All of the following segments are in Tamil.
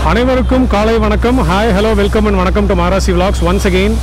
அனைவருக்கும் காலை வணக்கம் ஹாய் ஹலோ வெல்கம் அண்ட் வணக்கம் to Marasi vlogs once again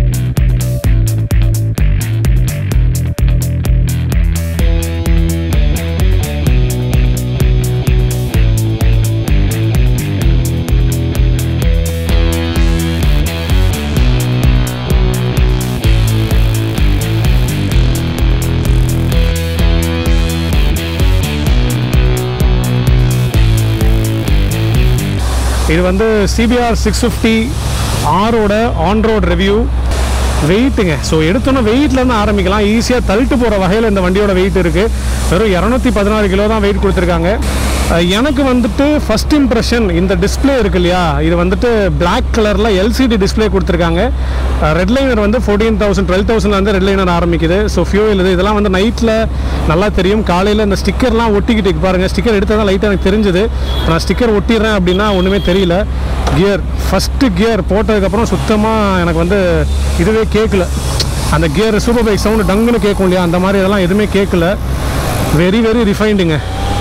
இது வந்து சிபிஆர் சிக்ஸ் ஃபிஃப்டி ஆரோட ஆன் ரோட் ரிவ்யூ வெயிட்டுங்க ஸோ எடுத்தோன்னே வெயிட்லேருந்து ஆரம்பிக்கலாம் ஈஸியாக தள்ளிட்டு போகிற வகையில் இந்த வண்டியோட வெயிட் இருக்குது வெறும் இரநூத்தி பதினாறு கிலோ தான் வெயிட் கொடுத்துருக்காங்க அஹ் எனக்கு வந்துட்டு ஃபஸ்ட் இம்ப்ரெஷன் இந்த டிஸ்ப்ளே இருக்கு இல்லையா இது வந்துட்டு பிளாக் கலரில் எல்சிடி டிஸ்ப்ளே கொடுத்துருக்காங்க ரெட் லைனர் வந்து ஃபோர்டீன் தௌசண்ட் டுவெல் தௌசண்ட்லேருந்து ரெட் லைனர் ஆரம்பிக்குது ஸோ ஃபியூல் இது இதெல்லாம் வந்து நைட்டில் நல்லா தெரியும் காலையில் இந்த ஸ்டிக்கர்லாம் ஒட்டிக்கிட்டு இருக்கு பாருங்கள் ஸ்டிக்கர் எடுத்தால் தான் லைட்டாக எனக்கு தெரிஞ்சுது நான் ஸ்டிக்கர் ஒட்டிடுறேன் அப்படின்னா ஒன்றுமே தெரியல கியர் ஃபஸ்ட்டு கியர் போட்டதுக்கப்புறம் சுத்தமாக எனக்கு வந்து இதுவே கேட்கல அந்த கியர் சூப்பர் பைக் சவுண்டு டங்குன்னு கேட்கும் இல்லையா அந்த மாதிரி இதெல்லாம் எதுவுமே கேட்கல வெரி வெரி ரிஃபைண்டுங்க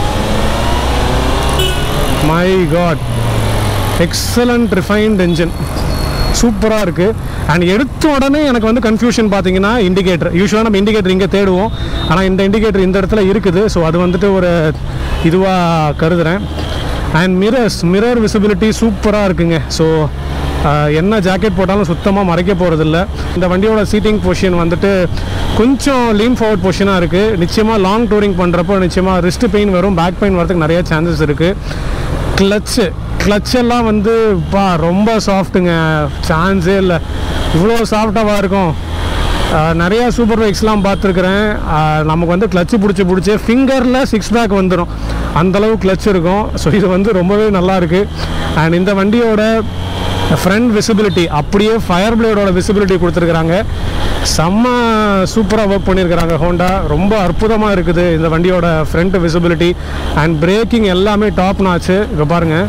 my God excellent refined engine சூப்பராக இருக்குது அண்ட் எடுத்த உடனே எனக்கு வந்து கன்ஃபியூஷன் பார்த்தீங்கன்னா இண்டிகேட்டர் யூஸ்வலாக நம்ம இண்டிகேட்டர் இங்கே தேடுவோம் ஆனால் இந்த இண்டிகேட்டர் இந்த இடத்துல இருக்குது ஸோ அது வந்துட்டு ஒரு இதுவாக கருதுகிறேன் அண்ட் மிரர்ஸ் மிரர் விசிபிலிட்டி சூப்பராக இருக்குங்க ஸோ என்ன ஜாக்கெட் போட்டாலும் சுத்தமாக மறைக்க போகிறதில்ல இந்த வண்டியோட சீட்டிங் பொசிஷன் வந்துட்டு கொஞ்சம் லீன் ஃபார்வர்ட் பொசிஷனாக இருக்குது நிச்சயமாக லாங் டூரிங் பண்ணுறப்போ நிச்சயமாக ரிஸ்ட் பெயின் வரும் பேக் பெயின் வரதுக்கு நிறைய சான்சஸ் இருக்குது கிளச்சு கிளச் எல்லாம் வந்து பா ரொம்ப சாஃப்ட்டுங்க சான்ஸே இல்லை இவ்வளோ சாஃப்டாக இருக்கும் ஆஹ் நிறைய சூப்பர் பைக்ஸ்லாம் பார்த்துருக்குறேன் ஆஹ் நமக்கு வந்து கிளச்சு பிடிச்சி பிடிச்சி ஃபிங்கரில் சிக்ஸ் பேக் வந்துடும் அந்தளவு கிளச் இருக்கும் ஸோ இது வந்து ரொம்பவே நல்லா இருக்குது அண்ட் இந்த வண்டியோட ஃப்ரண்ட் விசிபிலிட்டி அப்படியே ஃபயர் பிளேடோட விசிபிலிட்டி கொடுத்துருக்குறாங்க செம்ம சூப்பராக ஒர்க் பண்ணியிருக்கிறாங்க ஹோண்டா ரொம்ப அற்புதமாக இருக்குது இந்த வண்டியோட ஃப்ரண்ட் விசிபிலிட்டி அண்ட் பிரேக்கிங் எல்லாமே டாப் நாச்சு இப்போ பாருங்கள்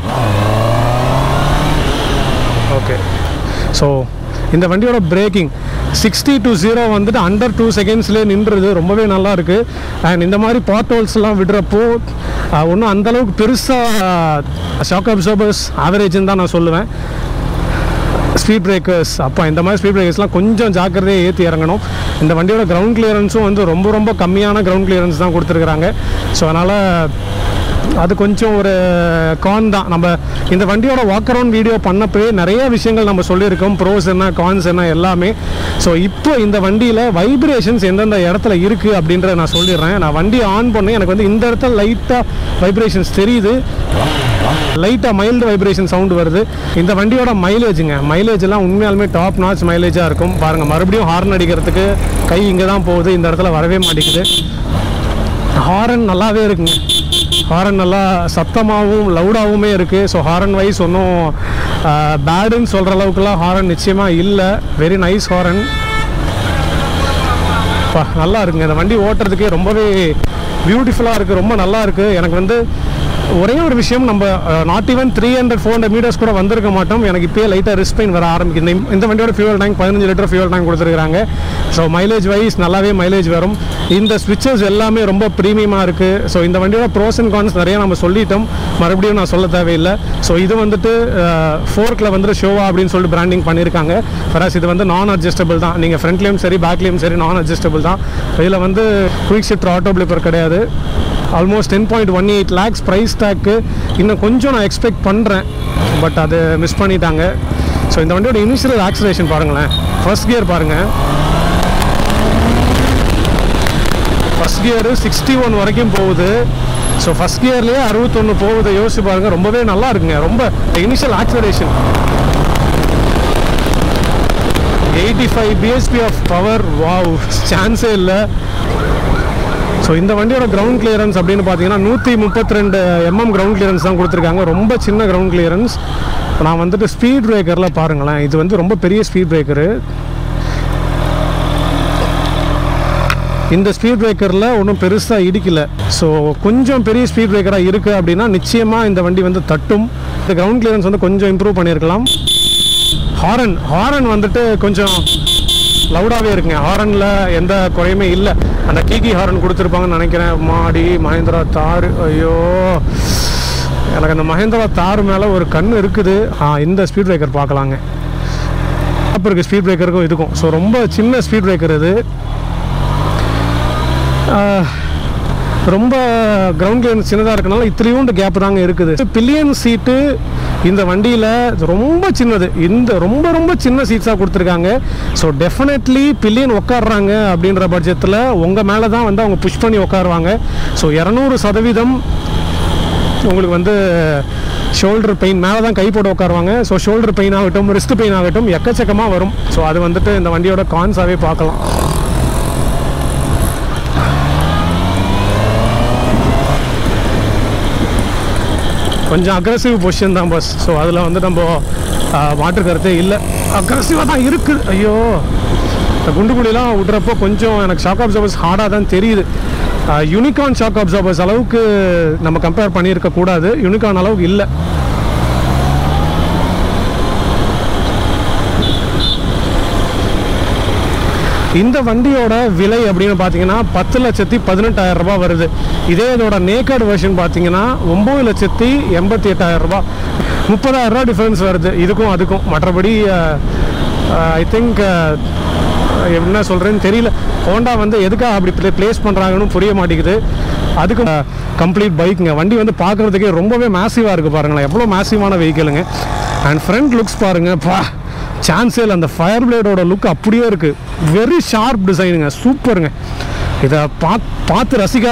ஓகே ஸோ இந்த வண்டியோட பிரேக்கிங் சிக்ஸ்டி டு ஜீரோ வந்துட்டு அண்டர் டூ செகண்ட்ஸ்லேயே நின்றுது ரொம்பவே நல்லா இருக்குது அண்ட் இந்த மாதிரி பாட்டோல்ஸ்லாம் விடுறப்போ ஒன்றும் அந்தளவுக்கு பெருசாக ஷாக் அப்சர்பர்ஸ் ஆவரேஜ்னு தான் நான் சொல்லுவேன் ஸ்பீட் பிரேக்கர்ஸ் அப்போ இந்த மாதிரி ஸ்பீட் பிரேக்கர்ஸ்லாம் கொஞ்சம் ஜாக்கிரதையாக ஏற்றி இறங்கணும் இந்த வண்டியோட கிரவுண்ட் கிளியரன்ஸும் வந்து ரொம்ப ரொம்ப கம்மியான கிரவுண்ட் கிளியரன்ஸ் தான் கொடுத்துருக்குறாங்க ஸோ அதனால் அது கொஞ்சம் ஒரு கான் தான் நம்ம இந்த வண்டியோட வாக் அரவுண்ட் வீடியோ பண்ணப்பவே நிறைய விஷயங்கள் நம்ம சொல்லியிருக்கோம் ப்ரோஸ் என்ன கான்ஸ் என்ன எல்லாமே ஸோ இப்போ இந்த வண்டியில் வைப்ரேஷன்ஸ் எந்தெந்த இடத்துல இருக்குது அப்படின்றத நான் சொல்லிடுறேன் நான் வண்டி ஆன் பண்ணேன் எனக்கு வந்து இந்த இடத்துல லைட்டாக வைப்ரேஷன்ஸ் தெரியுது லைட்டாக மைல்டு வைப்ரேஷன் சவுண்டு வருது இந்த வண்டியோட மைலேஜுங்க மைலேஜ் எல்லாம் உண்மையாலுமே டாப் நாச் மைலேஜாக இருக்கும் பாருங்கள் மறுபடியும் ஹார்ன் அடிக்கிறதுக்கு கை இங்கே தான் போகுது இந்த இடத்துல வரவே மாட்டேங்குது ஹாரன் நல்லாவே இருக்குங்க ஹாரன் நல்லா சத்தமாகவும் லவுடாகவுமே இருக்குது ஸோ ஹாரன் வைஸ் ஒன்றும் பேடுன்னு சொல்கிற அளவுக்குலாம் ஹாரன் நிச்சயமாக இல்லை வெரி நைஸ் ஹாரன் பா நல்லா இருக்குங்க இந்த வண்டி ஓட்டுறதுக்கே ரொம்பவே பியூட்டிஃபுல்லாக இருக்குது ரொம்ப நல்லா இருக்குது எனக்கு வந்து ஒரே ஒரு விஷயம் நம்ம not even three hundred four hundred metres கூட வந்திருக்க மாட்டோம் எனக்கு இப்போயே லைட்டாக ரிஸ்க் பெயின் வர ஆரம்பிக்குது இந்த- இந்த வண்டியோட ஃபியூல் டேங்க் பதினஞ்சு லிட்டர் ஃபியூல் டேங்க் கொடுத்துருக்காங்க ஸோ மைலேஜ் வைஸ் நல்லாவே மைலேஜ் வரும் இந்த ஸ்விட்சஸ் எல்லாமே ரொம்ப ப்ரீமியமாக இருக்குது ஸோ இந்த வண்டியோட ப்ரோஸ் அண்ட் கான்ஸ் நிறைய நம்ம சொல்லிட்டோம் மறுபடியும் நான் சொல்ல தேவையில்லை ஸோ இது வந்துட்டு ஃபோர்க்கில் வந்துட்டு ஷோவா அப்படின்னு சொல்லிட்டு பிராண்டிங் பண்ணியிருக்காங்க ஃபராஸ் இது வந்து நான் அட்ஜஸ்டபிள் தான் நீங்கள் ஃப்ரண்ட்லேயும் சரி பேக்லேயும் சரி நான் அட்ஜஸ்டபிள் தான் இதில் வந்து குயிக் ஷிஃப்ட் ஆட்டோ பிளிப்பர் கிடையாது almost ten point one eight lakhs price tag இன்னும் கொஞ்சம் நான் எக்ஸ்பெக்ட் பண்ணுறேன் பட் அது மிஸ் பண்ணிட்டாங்க ஸோ இந்த வண்டியோட இனிஷியல் ஆக்சிலேஷன் பாருங்களேன் ஃபர்ஸ்ட் கியர் பாருங்கள் ஃபஸ்ட் கியரு சிக்ஸ்டி ஒன் வரைக்கும் போகுது ஸோ ஃபஸ்ட் கியர்லேயே அறுபத்தொன்று போகுது யோசிச்சு பாருங்கள் ரொம்பவே நல்லா இருக்குங்க ரொம்ப initial acceleration eighty five BSP of power wow சான்ஸே இல்லை ஸோ இந்த வண்டியோட கிரவுண்ட் கிளியரன்ஸ் அப்படின்னு பார்த்தீங்கன்னா நூற்றி முப்பத்தி ரெண்டு எம்எம் கிரவுண்ட் கிளியரன்ஸ் தான் கொடுத்துருக்காங்க ரொம்ப சின்ன கிரவுண்ட் கிளியரன்ஸ் நான் வந்துட்டு ஸ்பீட் பிரேக்கரில் பாருங்களேன் இது வந்து ரொம்ப பெரிய ஸ்பீட் பிரேக்கரு இந்த ஸ்பீட் பிரேக்கரில் ஒன்றும் பெருசாக இடிக்கல ஸோ கொஞ்சம் பெரிய ஸ்பீட் பிரேக்கராக இருக்குது அப்படின்னா நிச்சயமாக இந்த வண்டி வந்து தட்டும் இந்த கிரவுண்ட் கிளியரன்ஸ் வந்து கொஞ்சம் இம்ப்ரூவ் பண்ணியிருக்கலாம் ஹாரன் ஹாரன் வந்துட்டு கொஞ்சம் லவுடாகவே இருக்குங்க ஹாரனில் எந்த குறையுமே இல்லை அந்த கீகி ஹாரன் கொடுத்துருப்பாங்கன்னு நினைக்கிறேன் மாடி மஹேந்திரா தார் ஐயோ எனக்கு அந்த மஹேந்திரா தார் மேலே ஒரு கண் இருக்குது ஆ, இந்த ஸ்பீட் பிரேக்கர் பார்க்கலாங்க அப்புறம் இருக்குது ஸ்பீட் பிரேக்கருக்கும் இதுக்கும் ஸோ ரொம்ப சின்ன ஸ்பீட் பிரேக்கர் இது ஆ, ரொம்ப கிரவுண்ட் கிளியரன்ஸ் சின்னதாக இருக்கனால இத்திரியோண்டு கேப் தாங்க இருக்குது பில்லியன் சீட்டு இந்த வண்டியில் ரொம்ப சின்னது இந்த ரொம்ப ரொம்ப சின்ன சீட்ஸாக கொடுத்துருக்காங்க ஸோ டெஃபினெட்லி பில்லியன் உட்காடுறாங்க அப்படின்ற பட்சத்தில் உங்கள் மேலே தான் வந்து அவங்க புஷ் பண்ணி உட்காருவாங்க ஸோ இரநூறு சதவீதம் உங்களுக்கு வந்து ஷோல்டர் பெயின் மேலே தான் கை போட்டு உட்காருவாங்க ஸோ ஷோல்டர் பெயின் ஆகட்டும் ரிஸ்ட் பெயின் ஆகட்டும் எக்கச்சக்கமாக வரும் ஸோ அது வந்துட்டு இந்த வண்டியோட கான்ஸாகவே பார்க்கலாம் கொஞ்சம் அக்ரஸிவ் பொசிஷன் தான் பஸ் ஸோ அதில் வந்து நம்ம ஆ, மாற்று கருத்தே இல்லை அக்ரஸிவாக தான் இருக்குது ஐயோ இந்த குண்டுக்குழிலாம் விட்றப்போ கொஞ்சம் எனக்கு ஷாக் அப்சர்வர்ஸ் ஹார்டாக தான் தெரியுது யூனிகான் ஷாக் அப்சர்வர்ஸ் அளவுக்கு நம்ம கம்பேர் பண்ணியிருக்க கூடாது யூனிகான் அளவுக்கு இல்லை இந்த வண்டியோட விலை அப்படின்னு பார்த்தீங்கன்னா பத்து லட்சத்தி பதினெட்டாயிரம் ரூபாய் வருது இதே இதோட நேக்கட் வெர்ஷன் பார்த்தீங்கன்னா ஒம்பது லட்சத்தி எண்பத்தி எட்டாயிரம் ரூபாய் முப்பதாயிரம் ரூபாய் டிஃபரன்ஸ் வருது இதுக்கும் அதுக்கும் மற்றபடி ஐ திங்க் என்ன சொல்கிறேன்னு தெரியல ஹோண்டா வந்து எதுக்காக அப்படி ப்ளே ப்ளேஸ் பண்ணுறாங்கன்னு புரிய மாட்டேங்குது அதுக்கு கம்ப்ளீட் பைக்குங்க வண்டி வந்து பார்க்குறதுக்கே ரொம்பவே மேசிவாக இருக்குது பாருங்களேன் எவ்வளோ மேசிவான வெஹிக்கிளுங்க அண்ட் ஃப்ரண்ட் லுக்ஸ் பாருங்கள் பா சான்ஸே இல்லை அந்த ஃபயர் பிளேடோட லுக் அப்படியே இருக்குது வெரி ஷார்ப் டிசைனுங்க சூப்பருங்க இதை பா பார்த்து ரசிக்க